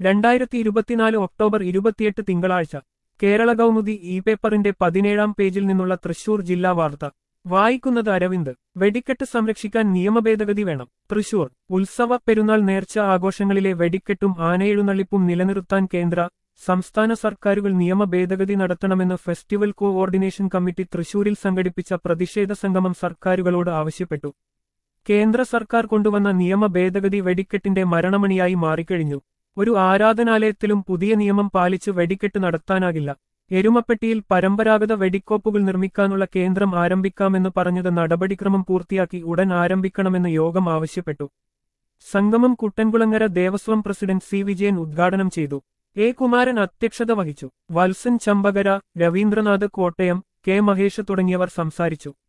രണ്ടായിരത്തി ഇരുപത്തിനാല് ഒക്ടോബർ ഇരുപത്തിയെട്ട് തിങ്കളാഴ്ച കേരള കൗമുദി ഇ പേപ്പറിന്റെ പതിനേഴാം പേജിൽ നിന്നുള്ള തൃശൂർ ജില്ലാ വാർത്ത വായിക്കുന്നത് അരവിന്ദ് വെടിക്കെട്ട് സംരക്ഷിക്കാൻ നിയമഭേദഗതി വേണം തൃശൂർ ഉത്സവ പെരുന്നാൾ നേർച്ച ആഘോഷങ്ങളിലെ വെടിക്കെട്ടും ആനയെഴുന്നള്ളിപ്പും നിലനിർത്താൻ കേന്ദ്ര സംസ്ഥാന സർക്കാരുകൾ നിയമ ഭേദഗതി നടത്തണമെന്ന് ഫെസ്റ്റിവൽ കോഓർഡിനേഷൻ കമ്മിറ്റി തൃശൂരിൽ സംഘടിപ്പിച്ച പ്രതിഷേധ സംഗമം സർക്കാരുകളോട് ആവശ്യപ്പെട്ടു കേന്ദ്ര സർക്കാർ കൊണ്ടുവന്ന നിയമ ഭേദഗതി വെടിക്കെട്ടിന്റെ മരണമണിയായി മാറിക്കഴിഞ്ഞു ഒരു ആരാധനാലയത്തിലും പുതിയ നിയമം പാലിച്ച് വെടിക്കെട്ട് നടത്താനാകില്ല എരുമപ്പെട്ടിയിൽ പരമ്പരാഗത വെടിക്കോപ്പുകൾ നിർമ്മിക്കാനുള്ള കേന്ദ്രം ആരംഭിക്കാമെന്ന് പറഞ്ഞത് നടപടിക്രമം പൂർത്തിയാക്കി ഉടൻ ആരംഭിക്കണമെന്ന് യോഗം ആവശ്യപ്പെട്ടു സംഗമം കുട്ടൻകുളങ്ങര ദേവസ്വം പ്രസിഡന്റ് സി വിജയൻ ഉദ്ഘാടനം ചെയ്തു എ കുമാരൻ അധ്യക്ഷത വഹിച്ചു വത്സൻ ചമ്പകര രവീന്ദ്രനാഥ് കോട്ടയം കെ മഹേഷ് തുടങ്ങിയവർ സംസാരിച്ചു